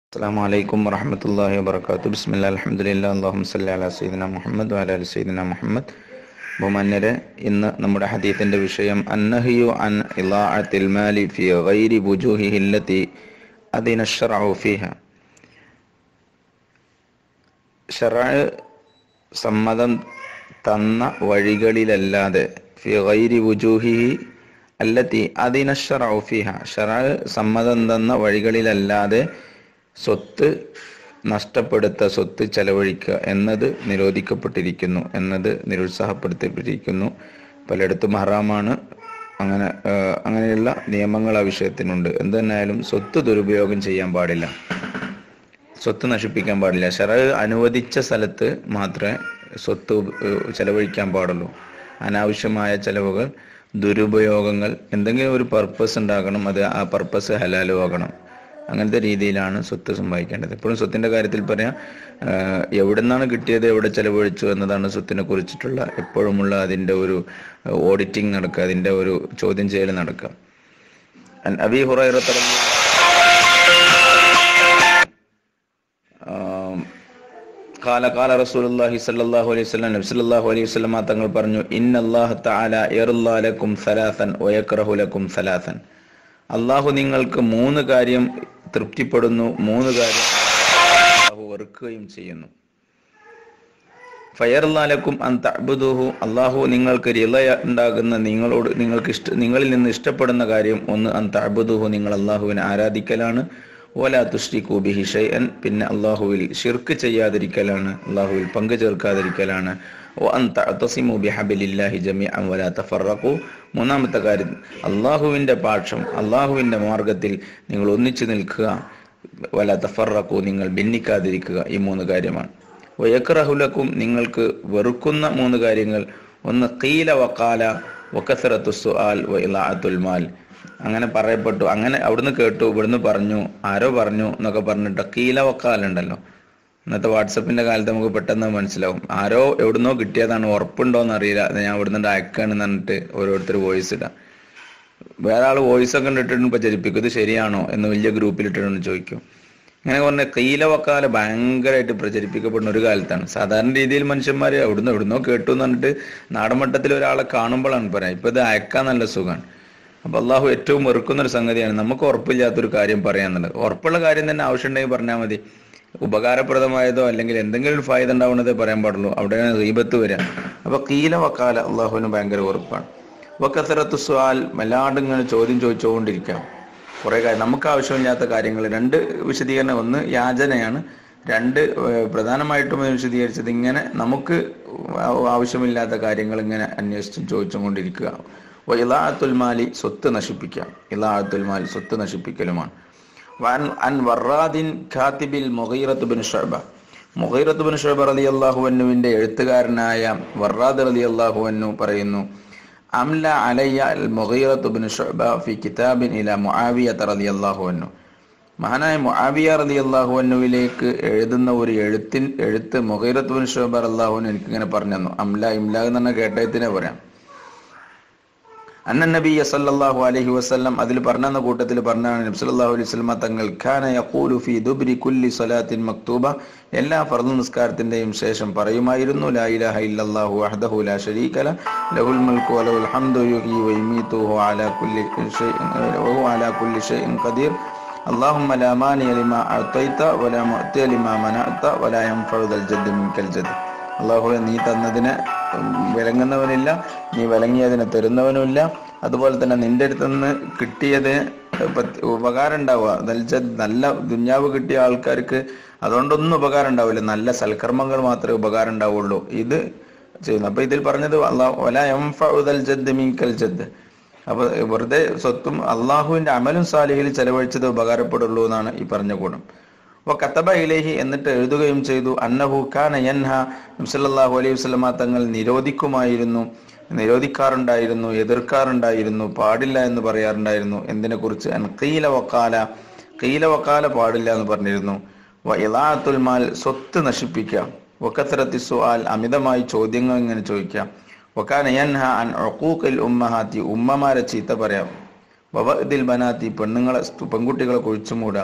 السلام عليكم ورحمة الله وبركاته بسم الله الحمد لله اللهم صل على سيدنا മുഹമ്മദ് وعلى آل سيدنا മുഹമ്മദ് ബഹുമാന്യരെ ഇന്ന് നമ്മുടെ ഹദീത്തിന്റെ വിഷയം അന്നഹിയു അൻ ഇളാഅത്തിൽ മാലി ഫി ഗൈരി വുജൂഹിഹി അല്ലതി അദിന ശർഉ ഫീഹ ശർഅ് സമ്മതം തന്ന വഴികളിലല്ലാതെ ഫി ഗൈരി വുജൂഹിഹി അല്ലത്തി അദിന ശർഉ ഫീഹ ശർഅ് സമ്മതം തന്ന വഴികളിലല്ലാതെ സ്വത്ത് നഷ്ടപ്പെടുത്ത സ്വത്ത് ചെലവഴിക്കുക എന്നത് നിരോധിക്കപ്പെട്ടിരിക്കുന്നു എന്നത് നിരുത്സാഹപ്പെടുത്തപ്പെട്ടിരിക്കുന്നു പലയിടത്തും ഹറാമാണ് അങ്ങനെ ആ, അങ്ങനെയുള്ള നിയമങ്ങൾ ആ വിഷയത്തിനുണ്ട് എന്തെന്നായാലും സ്വത്ത് ദുരുപയോഗം ചെയ്യാൻ പാടില്ല സ്വത്ത് നശിപ്പിക്കാൻ പാടില്ല ഷറ അനുവദിച്ച സ്ഥലത്ത് മാത്രമേ സ്വത്ത് ഉപ- ഏഹ് ചെലവഴിക്കാൻ പാടുള്ളൂ അനാവശ്യമായ ചെലവുകൾ ദുരുപയോഗങ്ങൾ എന്തെങ്കിലും ഒരു പർപ്പസ് ഉണ്ടാകണം അത് ആ പർപ്പസ് ഹലാലും ആകണം അങ്ങനത്തെ രീതിയിലാണ് സ്വത്ത് സമ്പാദിക്കേണ്ടത് എപ്പോഴും സ്വത്തിന്റെ കാര്യത്തിൽ പറയാം ആഹ് എവിടെ നിന്നാണ് കിട്ടിയത് എവിടെ ചെലവഴിച്ചു എന്നതാണ് സ്വത്തിനെ കുറിച്ചിട്ടുള്ള എപ്പോഴുമുള്ള അതിന്റെ ഒരു ഓഡിറ്റിംഗ് നടക്കുക അതിന്റെ ഒരു ചോദ്യം ചെയ്യൽ നടക്കുക അൻ അബി ഹുറൈറത്ത് റളിയല്ലാഹു ആം, കാല കാല റസൂലുള്ളാഹി സ്വല്ലല്ലാഹു അലൈഹി വസല്ലം നബി സല്ലല്ലാഹു അലൈഹി വസല്ലം തങ്ങൾ പറഞ്ഞു ഇന്നല്ലാഹ തആല യർലാ ലക്കും സലാസൻ വയക്റഹു ലക്കും സലാസൻ അള്ളാഹു നിങ്ങൾക്ക് മൂന്ന് കാര്യം തൃപ്തിപ്പെടുന്നു മൂന്ന് കാര്യം അള്ളാഹു വെറുക്കുകയും ചെയ്യുന്നു ഫയർലാലക്കും അൻ തഅബുദുഹു അള്ളാഹു നിങ്ങൾക്ക് റിള ഉണ്ടാകുന്ന നിങ്ങളോട് നിങ്ങൾക്ക് ഇഷ്ട നിങ്ങളിൽ നിന്ന് ഇഷ്ടപ്പെടുന്ന കാര്യം ഒന്ന് അൻ തഅബുദുഹു നിങ്ങൾ അള്ളാഹുവിനെ ആരാധിക്കലാണ് ഓല തുഷ്രിഖു ബിഹി ഷൈഅൻ പിന്നെ അള്ളാഹുവിൽ ഷിർക്ക് ചെയ്യാതിരിക്കലാണ് അള്ളാഹുവിൽ പങ്കു ചേർക്കാതിരിക്കലാണ് ഓ അൻ തഅതസിമു ബിഹബിലില്ലാഹി ജമീഅൻ വലാ തഫറഖു മൂന്നാമത്തെ കാര്യം അള്ളാഹുവിന്റെ പാക്ഷം അള്ളാഹുവിന്റെ മാർഗത്തിൽ നിങ്ങൾ ഒന്നിച്ചു നിൽക്കുക വല തഫറഖു നിങ്ങൾ ഭിന്നിക്കാതിരിക്കുക ഈ മൂന്ന് കാര്യമാണ് വയക്രഹുലക്കും നിങ്ങൾക്ക് വെറുക്കുന്ന മൂന്ന് കാര്യങ്ങൾ ഒന്ന് കീല വക്കാല വക്കസറത്തു സുആൽ വഇളാഅത്തുൽ മാൽ അങ്ങനെ പറയപ്പെട്ടു അങ്ങനെ അവിടുന്ന് കേട്ടു ഇവിടുന്ന് പറഞ്ഞു ആരോ പറഞ്ഞു എന്നൊക്കെ പറഞ്ഞിട്ട് കീല വക്കാലുണ്ടല്ലോ ഇന്നത്തെ വാട്സപ്പിന്റെ കാലത്ത് നമുക്ക് പെട്ടെന്ന് മനസ്സിലാവും ആരോ എവിടുന്നോ കിട്ടിയതാണ് ഉറപ്പുണ്ടോന്ന് അറിയില്ല അത് ഞാൻ ഇവിടുന്ന് അയക്കാണെന്ന് പറഞ്ഞിട്ട് ഓരോരുത്തർ വോയിസ് ഇടാം വേറെ ആൾ വോയിസ് ഒക്കെ ഇട്ടിട്ടുണ്ട് പ്രചരിപ്പിക്കും ഇത് ശരിയാണോ എന്ന് വലിയ ഗ്രൂപ്പിൽ ഇട്ടിട്ടുണ്ട് ചോദിക്കും ഇങ്ങനെ പറഞ്ഞ കയ്യില വക്കാല ഭയങ്കരമായിട്ട് പ്രചരിപ്പിക്കപ്പെടുന്ന ഒരു കാലത്താണ് സാധാരണ രീതിയിൽ മനുഷ്യന്മാർ എവിടുന്നോ എവിടുന്നോ കേട്ടു എന്ന് പറഞ്ഞിട്ട് നാടൻമട്ടത്തിൽ ഒരാളെ കാണുമ്പോഴാണ് പറയാം ഇപ്പൊ ഇത് അയക്കാൻ നല്ല സുഖമാണ് അപ്പൊ അള്ളാഹു ഏറ്റവും വെറുക്കുന്ന ഒരു സംഗതിയാണ് നമുക്ക് ഉറപ്പില്ലാത്തൊരു കാര്യം പറയാന്നുള്ളത് ഉറപ്പുള്ള കാര്യം തന്നെ ആവശ്യമുണ്ടെങ്കിൽ പറഞ്ഞാൽ മതി ഉപകാരപ്രദമായതോ അല്ലെങ്കിൽ എന്തെങ്കിലും ഒരു ഫായത ഉണ്ടാവുന്നതേ പറയാൻ പാടുള്ളൂ അവിടെയാണ് റീബത്ത് വരിക അപ്പൊ കീല വക്കാല അള്ളാഹുവിന് ഭയങ്കര വെറുപ്പാണ് വക്കസറത്ത് സ്വാൽ വല്ലാണ്ട് ഇങ്ങനെ ചോദ്യം ചോദിച്ചുകൊണ്ടിരിക്കാം കുറെ കാര്യം നമുക്ക് ആവശ്യമില്ലാത്ത കാര്യങ്ങൾ രണ്ട് വിശദീകരണം ഒന്ന് യാചനയാണ് രണ്ട് ഏഹ്, പ്രധാനമായിട്ടും ഇത് വിശദീകരിച്ചത് ഇങ്ങനെ നമുക്ക് ആ- ആവശ്യമില്ലാത്ത കാര്യങ്ങൾ ഇങ്ങനെ അന്വേഷിച്ചും ചോദിച്ചും കൊണ്ടിരിക്കുക ഇലാഅത്തുൽ മാലി സ്വത്ത് നശിപ്പിക്കുക ഇലാഅത്തുൽ മാലി സ്വത്ത് നശിപ്പിക്കലുമാണ് വൻ അൻ വറാദിൻ ഖാത്തിബിൽ മുഗീറത്ത് ബിൻ ഷുഅബ മുഗീറത്ത് ബിൻ ഷുഅബ റളിയല്ലാഹു അൻഹുവിന്റെ എഴുത്തുകാരനായ വറാദ് റളിയല്ലാഹു അൻഹു പറയുന്നു അംല അലയ്യ അൽ മുഗീറത്ത് ബിൻ ഷുഅബ ഫി കിതാബിൻ ഇല മുആവിയ റളിയല്ലാഹു അൻഹു മഹാനായ മുആവിയ റളിയല്ലാഹു അൻഹുവിലേക്ക് എഴുതുന്ന ഒരു എഴുത്തിൻ എഴുത്ത് മുഗീറത്ത് ബിൻ ഷുഅബ റളിയല്ലാഹു അൻഹു എനിക്ക് ഇങ്ങനെ പറഞ്ഞു തന്നു അംല ഇംല എന്ന് പറഞ്ഞ കേട്ടയത്തിനെ പറയാം അന്ന നബിയ സല്ലല്ലാഹു അലൈഹി വസല്ലം അതിൽ പറഞ്ഞ കൂട്ടത്തിൽ പറഞ്ഞാണ് നബി സല്ലല്ലാഹു അലൈഹി വസല്ലം തങ്ങൾ ഖാന യഖൂലു ഫീ ദുബ്രി കുല്ലി സ്വലാത്തിൻ മക്തൂബ എല്ലാ ഫർദ് നിസ്കാരത്തിന്റെയും ശേഷം പറയുമായിരുന്നു ലാ ഇലാഹ ഇല്ലല്ലാഹു വഹ്ദഹു ലാ ശരീക ല ലഹുൽ മുൽക്കു വലഹുൽ ഹംദു യുഹ്യി വയുമീതു വഹുവ അലാ കുല്ലി ഷൈഇൻ വഹുവ അലാ കുല്ലി ഷൈഇൻ ഖദീർ اللهم لا مانع لما أعطيت ولا معطي لما منعت ولا ينفع ذا الجد منك الجد അള്ളാഹുവെ നീ തന്നതിനെ ഉം, വിലങ്ങുന്നവനില്ല നീ വിലങ്ങിയതിനെ തരുന്നവനുമില്ല അതുപോലെ തന്നെ നിന്റെ അടുത്ത് നിന്ന് കിട്ടിയത് പത്ത് ഉപകാരം ഉണ്ടാവുക നൽജ- നല്ല ദുഞ്ഞാവ് കിട്ടിയ ആൾക്കാർക്ക് അതുകൊണ്ടൊന്നും ഉപകാരം ഉണ്ടാവില്ല നല്ല സൽക്കർമ്മങ്ങൾ മാത്രമേ ഉപകാരം ഉണ്ടാവുള്ളൂ ഇത് ചെയ്യുന്നു അപ്പൊ ഇതിൽ പറഞ്ഞത് അള്ളാഹു വല യംഫഉ ദൽ ജദ്ദ് മിൻകൽ ജദ്ദ് അപ്പൊ വെറുതെ സ്വത്തും അള്ളാഹുവിന്റെ അമലും സാലിഹിൽ ചെലവഴിച്ചത് ഉപകാരപ്പെടുള്ളൂ എന്നാണ് ഈ പറഞ്ഞ ഗുണം അപ്പൊ കത്തബ ഇലേഹി എന്നിട്ട് എഴുതുകയും ചെയ്തു അന്നഹു ഖാന യൻഹ നബ്സല്ലാഹു അലൈഹി വസ്ലമ തങ്ങൾ നിരോധിക്കുമായിരുന്നു നിരോധിക്കാറുണ്ടായിരുന്നു എതിർക്കാറുണ്ടായിരുന്നു പാടില്ല എന്ന് പറയാറുണ്ടായിരുന്നു എന്തിനെ കുറിച്ച് അൻ കീല വക്കാല കീല വക്കാല പാടില്ല എന്ന് പറഞ്ഞിരുന്നു വ ഇളാത്തുൽ മാൽ സ്വത്ത് നശിപ്പിക്കുക വക്കത്തരത്തി സുആൽ അമിതമായി ചോദ്യങ്ങൾ ഇങ്ങനെ ചോദിക്കാം വക്കാന യൻഹ അൻ ഉഖൂഖിൽ ഉമ്മഹാത്തി ഉമ്മമാരെ ചീത്ത പറയാം വവദിൽ ബനാത്തി പെണ്ണുങ്ങളെ സ്തു- പെൺകുട്ടികളെ കുഴിച്ചുമൂടാ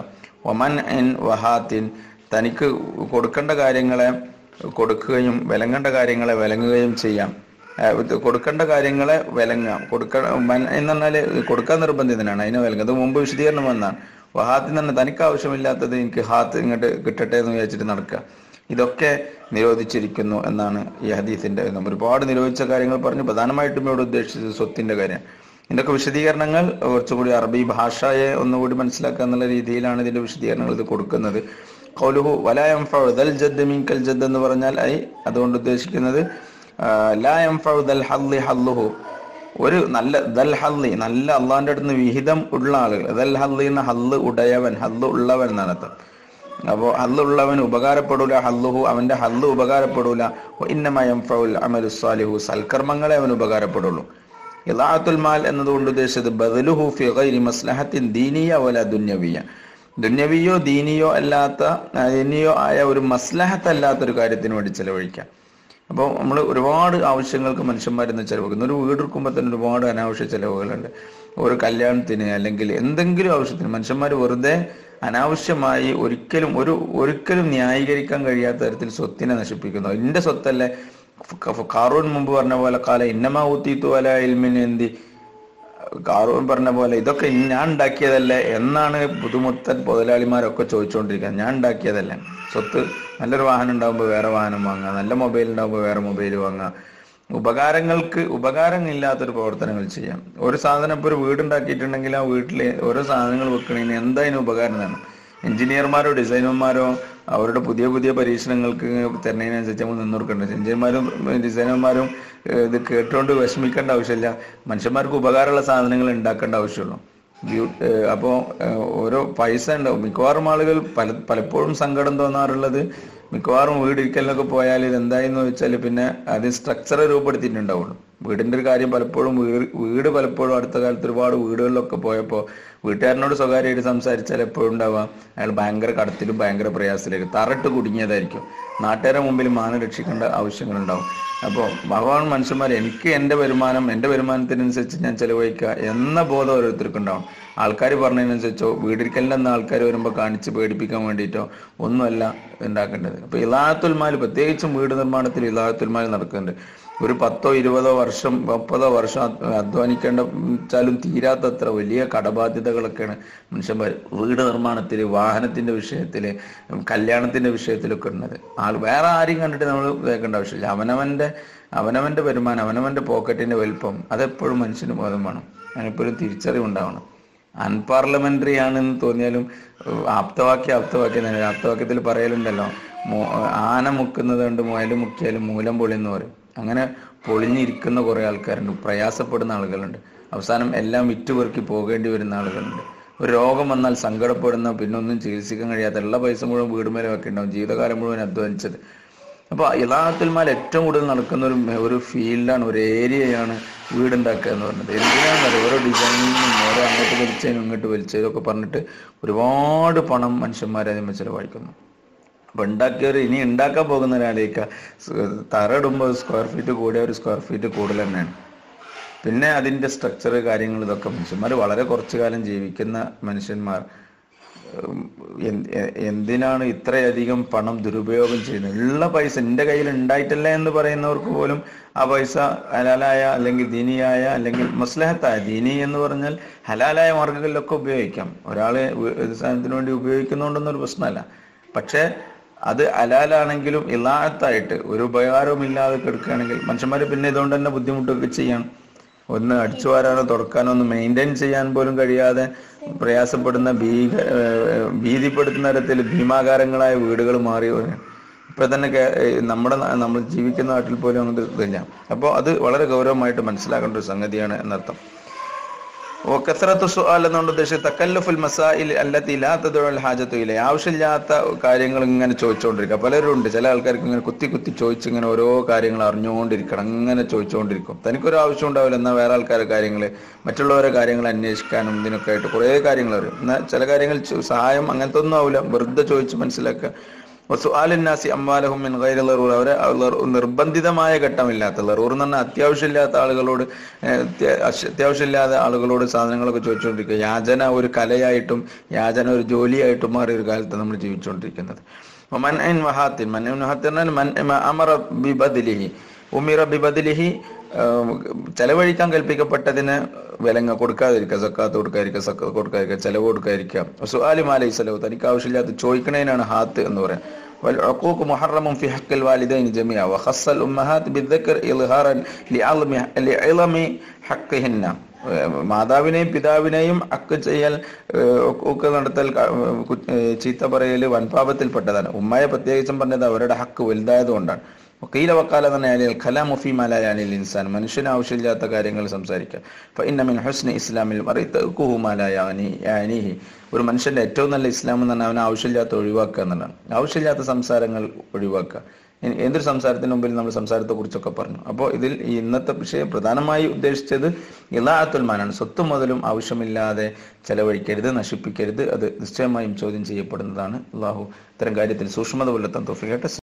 ഒമൻ ഇൻ വഹാത്തിൻ തനിക്ക് കൊടുക്കേണ്ട കാര്യങ്ങളെ കൊടുക്കുകയും വിലങ്ങേണ്ട കാര്യങ്ങളെ വിലങ്ങുകയും ചെയ്യാം ആ, ഇത് കൊടുക്കേണ്ട കാര്യങ്ങളെ വിലങ്ങാം കൊടുക്ക മൻ എന്ന് പറഞ്ഞാൽ കൊടുക്കാൻ നിർബന്ധിതനാണ് അതിനെ വിലങ്ങുക അത് മുമ്പ് വിശദീകരണം വന്നാണ് വഹാത്തിൽ തന്നെ തനിക്ക് ആവശ്യമില്ലാത്തത് എനിക്ക് ഹാത്ത് ഇങ്ങോട്ട് കിട്ടട്ടെ എന്ന് വിചാരിച്ചിട്ട് നടക്കുക ഇതൊക്കെ നിരോധിച്ചിരിക്കുന്നു എന്നാണ് ഈ ഹദീസിന്റെ നമ്മൾ ഒരുപാട് നിരോധിച്ച കാര്യങ്ങൾ പറഞ്ഞു പ്രധാനമായിട്ടും ഇവിടെ ഉദ്ദേശിച്ചത് സ്വത്തിന്റെ കാര്യം ഇതിന്റെയൊക്കെ വിശദീകരണങ്ങൾ കുറച്ചുകൂടി അറബി ഭാഷയെ ഒന്നുകൂടി മനസ്സിലാക്കുക എന്നുള്ള രീതിയിലാണ് ഇതിന്റെ വിശദീകരണങ്ങൾ ഇത് കൊടുക്കുന്നത് കൗലുഹു വലായം ഫൗദൽ ജദ് മീൻകൽ ജദ് എന്ന് പറഞ്ഞാൽ ഐ അതുകൊണ്ട് ഉദ്ദേശിക്കുന്നത് ആ, ലാ യംഫഉ ദൽ ഹല്ലി ഹല്ലുഹു ഒരു നല്ല ദൽ ഹല്ലി നല്ല അള്ളാന്റെ അടുത്ത് നിന്ന് വിഹിതം ഉള്ള ആളുകൾ ദൽ ഹല്ലി എന്ന ഹല്ല് ഉടയവൻ ഹല്ല് ഉള്ളവൻ എന്നാണ് അർത്ഥം അപ്പോ ഹല്ലുള്ളവൻ ഉപകാരപ്പെടൂല ഹല്ലുഹു അവന്റെ ഹല്ല് ഉപകാരപ്പെടൂല ഇന്നമയം ഫൗൽ അമലു സാലിഹു സൽക്കർമ്മങ്ങളെ അവൻ ഉപകാരപ്പെടുള്ളൂ ഇലാത്തുൽ മാൽ എന്നതുകൊണ്ട് ഉദ്ദേശിച്ചത് ബദലുഹു ഫി ഗൈരി മസ്ലഹത്തിൻ ദീനിയ വല ദുന്യവിയ ദുന്യവിയോ ദീനിയോ അല്ലാത്ത ആ, ദീനിയോ ആയ ഒരു മസ്ലഹത്ത് അല്ലാത്ത ഒരു കാര്യത്തിന് വേണ്ടി ചെലവഴിക്കാം അപ്പോൾ നമ്മൾ ഒരുപാട് ആവശ്യങ്ങൾക്ക് മനുഷ്യന്മാരിന്ന് ചെലവഴിക്കുന്നു ഒരു വീട് എടുക്കുമ്പോൾ തന്നെ ഒരുപാട് അനാവശ്യ ചെലവുകളുണ്ട് ഒരു കല്യാണത്തിന് അല്ലെങ്കിൽ എന്തെങ്കിലും ആവശ്യത്തിന് മനുഷ്യന്മാർ വെറുതെ അനാവശ്യമായി ഒരിക്കലും ഒരു ഒരിക്കലും ന്യായീകരിക്കാൻ കഴിയാത്ത തരത്തിൽ സ്വത്തിനെ നശിപ്പിക്കുന്നു എന്റെ സ്വത്തല്ലേ ക- കാറൂൺ മുമ്പ് പറഞ്ഞ പോലെ കാല ഇന്നമാ ഊത്തീത്തു വല ഇൽമിൻ എന്തി കാറൂൺ പറഞ്ഞ പോലെ ഇതൊക്കെ ഞാൻ ഉണ്ടാക്കിയതല്ലേ എന്നാണ് പുതുമുത്തൻ മുതലാളിമാരൊക്കെ ചോദിച്ചുകൊണ്ടിരിക്കുന്നത് ഞാൻ ഉണ്ടാക്കിയതല്ലേ സ്വത്ത് നല്ലൊരു വാഹനം ഉണ്ടാകുമ്പോൾ വേറെ വാഹനം വാങ്ങുക നല്ല മൊബൈൽ ഉണ്ടാകുമ്പോൾ വേറെ മൊബൈൽ വാങ്ങുക ഉപകാരങ്ങൾക്ക് ഉപകാരമില്ലാത്തൊരു പ്രവർത്തനങ്ങൾ ചെയ്യാം ഒരു സാധനം ഇപ്പോൾ ഒരു വീടുണ്ടാക്കിയിട്ടുണ്ടെങ്കിൽ ആ വീട്ടിൽ ഓരോ സാധനങ്ങൾ വെക്കണതിന് എന്തായാലും ഉപകാരം വേണം എഞ്ചിനീയർമാരോ ഡിസൈനർമാരോ അവരുടെ പുതിയ പുതിയ പരീക്ഷണങ്ങൾക്ക് തരുന്നതിനനുസരിച്ച് നമ്മൾ നിന്നുകൊടുക്കേണ്ടത് എഞ്ചിനീയർമാരും ഡിസൈനർമാരും ഏഹ്, ഇത് കേട്ടുകൊണ്ട് വിഷമിക്കേണ്ട ആവശ്യമില്ല മനുഷ്യന്മാർക്ക് ഉപകാരമുള്ള സാധനങ്ങൾ ഉണ്ടാക്കേണ്ട ആവശ്യമുള്ളൂ ബ്യൂ- ഏഹ്, അപ്പോ ഏഹ്, ഓരോ പൈസ ഉണ്ടാവും മിക്കവാറും ആളുകൾ പല പലപ്പോഴും സങ്കടം തോന്നാറുള്ളത് മിക്കവാറും വീടിരിക്കലിനൊക്കെ പോയാൽ ഇത് എന്തായെന്ന് വെച്ചാൽ പിന്നെ അത് സ്ട്രക്ചർ രൂപപ്പെടുത്തിയിട്ടുണ്ടാവുള്ളൂ വീടിന്റെ ഒരു കാര്യം പലപ്പോഴും വീട് വീട് പലപ്പോഴും അടുത്ത കാലത്ത് ഒരുപാട് വീടുകളിലൊക്കെ പോയപ്പോൾ വീട്ടുകാരനോട് സ്വകാര്യമായിട്ട് സംസാരിച്ചാൽ എപ്പോഴും ഉണ്ടാവാം അയാൾ ഭയങ്കര കടത്തിലും ഭയങ്കര പ്രയാസത്തിലായിരിക്കും തറട്ട് കുടുങ്ങിയതായിരിക്കും നാട്ടുകാരെ മുമ്പിൽ മാനം രക്ഷിക്കേണ്ട ആവശ്യങ്ങളുണ്ടാവും അപ്പോൾ ഭഗവാൻ മനുഷ്യന്മാർ എനിക്ക് എൻ്റെ വരുമാനം എൻ്റെ വരുമാനത്തിനനുസരിച്ച് ഞാൻ ചെലവഴിക്കുക എന്ന ബോധം ഓരോരുത്തർക്കും ഉണ്ടാവും ആൾക്കാർ പറഞ്ഞതിനനുസരിച്ചോ വീടിരിക്കലിൻ്റെ അന്ന് ആൾക്കാർ വരുമ്പോൾ കാണിച്ച് പേടിപ്പിക്കാൻ വേണ്ടിയിട്ടോ ഒന്നുമല്ല ഉണ്ടാക്കേണ്ടത് അപ്പോൾ ഇലാത്തുൽ മാൽ പ്രത്യേകിച്ചും വീട് നിർമ്മാണത്തിൽ ഇലാത്തുൽ മാൽ നടക്കുന്നുണ്ട് ഒരു പത്തോ ഇരുപതോ വർഷം മുപ്പതോ വർഷം അധ്വ- അധ്വാനിക്കേണ്ട വെച്ചാലും തീരാത്തത്ര വലിയ കടബാധ്യതകളൊക്കെയാണ് മനുഷ്യന്മാർ വീട് നിർമ്മാണത്തിൽ വാഹനത്തിന്റെ വിഷയത്തിൽ കല്യാണത്തിന്റെ വിഷയത്തിലൊക്കെ ഉള്ളത് ആൾ വേറെ ആരെയും കണ്ടിട്ട് നമ്മൾ കേൾക്കേണ്ട ആവശ്യമില്ല അവനവന്റെ അവനവന്റെ വരുമാനം അവനവന്റെ പോക്കറ്റിന്റെ വലിപ്പം അതെപ്പോഴും മനുഷ്യന് ബോധം വേണം അതിനെപ്പോഴും തിരിച്ചറിവുണ്ടാവണം അൺപാർലമെന്ററി ആണെന്ന് തോന്നിയാലും ഏഹ്, ആപ്തവാക്യം ആപ്തവാക്യം തന്നെ ആപ്തവാക്യത്തിൽ പറയലുണ്ടല്ലോ മോ- ആന മുക്കുന്നത് കൊണ്ട് മുയൽ മുക്കിയാലും മൂലം പൊളി എന്ന് പറയും അങ്ങനെ പൊളിഞ്ഞിരിക്കുന്ന കുറെ ആൾക്കാരുണ്ട് പ്രയാസപ്പെടുന്ന ആളുകളുണ്ട് അവസാനം എല്ലാം വിറ്റുപെറുക്കി പോകേണ്ടി വരുന്ന ആളുകളുണ്ട് ഒരു രോഗം വന്നാൽ സങ്കടപ്പെടുന്ന പിന്നെ ഒന്നും ചികിത്സിക്കാൻ കഴിയാത്ത എല്ലാ പൈസ മുഴുവൻ വീട് മേലെ വെക്കേണ്ടാവും ജീവിതകാലം മുഴുവൻ അധ്വാനിച്ചത് അപ്പൊ ഇലാഹത്തുൽ മാൽ ഏറ്റവും കൂടുതൽ നടക്കുന്ന ഒരു മെ- ഒരു ഫീൽഡാണ് ഒരു ഏരിയയാണ് വീടുണ്ടാക്കുക എന്ന് പറഞ്ഞത് എന്തിനാണെന്ന് ഓരോ ഡിസൈനിങ്ങും ഓരോ അങ്ങോട്ട് വലിച്ചതിനും ഇങ്ങോട്ട് വലിച്ചതിനും ഒക്കെ പറഞ്ഞിട്ട് ഒരുപാട് പണം മനുഷ്യന്മാരെ അതിന്മേൽ ചെലവഴിക്കുന്നു അപ്പൊ ഉണ്ടാക്കിയവർ ഇനി ഉണ്ടാക്കാൻ പോകുന്ന ഒരാളേക്ക് തറ ഇടുമ്പോൾ സ്ക്വയർ ഫീറ്റ് കൂടിയ ഒരു സ്ക്വയർ ഫീറ്റ് കൂടുതൽ തന്നെയാണ് പിന്നെ അതിന്റെ സ്ട്രക്ചർ കാര്യങ്ങൾ ഇതൊക്കെ മനുഷ്യന്മാർ വളരെ കുറച്ചു കാലം ജീവിക്കുന്ന മനുഷ്യന്മാർ ഉം, എന്ത്- എ- എന്തിനാണ് ഇത്രയധികം പണം ദുരുപയോഗം ചെയ്യുന്നത് ഉള്ള പൈസ എൻ്റെ കയ്യിൽ ഉണ്ടായിട്ടില്ല എന്ന് പറയുന്നവർക്ക് പോലും ആ പൈസ ഹലാലായ അല്ലെങ്കിൽ ദീനിയായ അല്ലെങ്കിൽ മസ്ലഹത്തായ ദീനി എന്ന് പറഞ്ഞാൽ ഹലാലായ മാർഗങ്ങളിലൊക്കെ ഉപയോഗിക്കാം ഒരാളെ വി- ഒരു സാധനത്തിന് വേണ്ടി ഉപയോഗിക്കുന്നുണ്ടെന്നൊരു പ്രശ്നമല്ല പക്ഷേ അത് ഹലാലാണെങ്കിലും ഇലാത്തായിട്ട് ഒരു ഉപകാരവും ഇല്ലാതെ കിടക്കുകയാണെങ്കിൽ മനുഷ്യന്മാർ പിന്നെ ഇതുകൊണ്ട് തന്നെ ബുദ്ധിമുട്ടൊക്കെ ചെയ്യണം ഒന്ന് അടിച്ചു വാരാനോ തുടക്കാനോ ഒന്ന് മെയിൻറ്റെയിൻ ചെയ്യാൻ പോലും കഴിയാതെ പ്രയാസപ്പെടുന്ന ഭീക ഏഹ് ഭീതിപ്പെടുത്തുന്ന തരത്തിൽ ഭീമാകാരങ്ങളായ വീടുകൾ മാറി വരികയാണ്. ഇപ്പൊ തന്നെ കേ- ഏഹ് നമ്മുടെ നാ- നമ്മൾ ജീവിക്കുന്ന നാട്ടിൽ പോലും അങ്ങനത്തെ ഇതില്ല അപ്പോൾ അത് വളരെ ഗൗരവമായിട്ട് മനസ്സിലാക്കേണ്ട ഒരു സംഗതിയാണ് എന്നർത്ഥം വക്കസറത്തു സുആൽ എന്നുകൊണ്ട് ഉദ്ദേശിച്ചത് തക്കല്ലുഫുൽ മസായിൽ അല്ലത്തി ലാ തദുൽ ഹാജത്തു ഇലൈ ആവശ്യമില്ലാത്ത കാര്യങ്ങൾ ഇങ്ങനെ ചോദിച്ചുകൊണ്ടിരിക്കുക പലരും ഉണ്ട് ചില ആൾക്കാർക്ക് ഇങ്ങനെ കുത്തി കുത്തി ചോദിച്ച് ഇങ്ങനെ ഓരോ കാര്യങ്ങൾ അറിഞ്ഞുകൊണ്ടിരിക്കണം അങ്ങനെ ചോദിച്ചുകൊണ്ടിരിക്കും തനിക്കൊരു ആവശ്യം ഉണ്ടാവില്ല എന്നാൽ വേറെ ആൾക്കാരുടെ കാര്യങ്ങൾ മറ്റുള്ളവരെ കാര്യങ്ങൾ അന്വേഷിക്കാനും ഇതിനൊക്കെ ആയിട്ട് കുറേ കാര്യങ്ങൾ അറിയും എന്നാൽ ചില കാര്യങ്ങൾ ചോ- സഹായം അങ്ങനത്തെ ഒന്നും ആവില്ല വെറുതെ ചോദിച്ച് മനസ്സിലാക്കുക വസുആലിന്നാസി അമ്മാലഹും മിൻ ഗൈരി ലറൂർ അവരെ ലറൂ- നിർബന്ധിതമായ ഘട്ടമില്ലാത്ത ലറൂർ എന്ന് പറഞ്ഞാൽ അത്യാവശ്യമില്ലാത്ത ആളുകളോട് ഏഹ്, അത്യ- അശ്- അത്യാവശ്യമില്ലാത്ത ആളുകളോട് സാധനങ്ങളൊക്കെ ചോദിച്ചുകൊണ്ടിരിക്കുക യാചന ഒരു കലയായിട്ടും യാചന ഒരു ജോലിയായിട്ടും മാറിയ ഒരു കാലത്ത് നമ്മൾ ജീവിച്ചുകൊണ്ടിരിക്കുന്നത് മൻ ഐൻ വഹാത്തിൻ മൻ ഐൻ വഹാത്തിൻ എന്ന് പറഞ്ഞാൽ മൻ മ അമറ ബിബദിലിഹി ഉമിറ ബിബദിലിഹി ആഹ് ചെലവഴിക്കാൻ കൽപ്പിക്കപ്പെട്ടതിന് വിലങ്ങ കൊടുക്കാതിരിക്കുക സക്കാത്ത് കൊടുക്കാതിരിക്കുക സക്ക കൊടുക്കാതിരിക്കുക ചെലവ് കൊടുക്കാതിരിക്കുക സുആലി മാലൈ സലവ് തനിക്ക് ആവശ്യമില്ലാത്ത ചോദിക്കണേനാണ് ഹാത്ത് എന്ന് പറയാം والعقوق محرم في حق الوالدين جميعا وخص الأمهات بالذكر إظهارا لعظم لعظم حقهن മാതാവിനെയും പിതാവിനെയും അക്ക് ചെയ്യൽ ഏഹ്, ഒക്കെ നടത്തൽ ക- കു- ഏഹ്, ചീത്ത പറയൽ വൻപാപത്തിൽപ്പെട്ടതാണ് ഉമ്മയെ പ്രത്യേകിച്ചും പറഞ്ഞത് അവരുടെ ഹക്ക് വലുതായതുകൊണ്ടാണ് കീല വക്കാല തന്നെ അലിൽ ഖലാം മുഫി മലായാനിൽ ഇൻസാൻ മനുഷ്യന് ആവശ്യമില്ലാത്ത കാര്യങ്ങൾ സംസാരിക്കുക ഫ ഇന്ന മിൻ ഹുസ്നി ഇസ്ലാമിൽ മറിത്തഖുഹു മലായാനി യാനിഹി ഒരു മനുഷ്യന്റെ ഏറ്റവും നല്ല ഇസ്ലാം എന്ന് പറഞ്ഞാൽ അവന് ആവശ്യമില്ലാത്ത ഒഴിവാക്കുക എന്നുള്ളതാണ് ആവശ്യമില്ലാത്ത സംസാരങ്ങൾ ഒഴിവാക്കുക ഇനി എന്തൊരു സംസാരത്തിന് മുമ്പിൽ നമ്മൾ സംസാരത്തെ കുറിച്ചൊക്കെ പറഞ്ഞു അപ്പോൾ ഇതിൽ ഈ ഇന്നത്തെ വിഷയം പ്രധാനമായി ഉദ്ദേശിച്ചത് ഇലാഅത്തുൽമാനാണ് സ്വത്ത് മുതലും ആവശ്യമില്ലാതെ ചെലവഴിക്കരുത് നശിപ്പിക്കരുത് അത് നിശ്ചയമായും ചോദ്യം ചെയ്യപ്പെടുന്നതാണ് അള്ളാഹു ഇത്തരം കാര്യത്തിൽ സൂക്ഷ്മത പുലർത്താൻ തോഫിക്കട്ടെ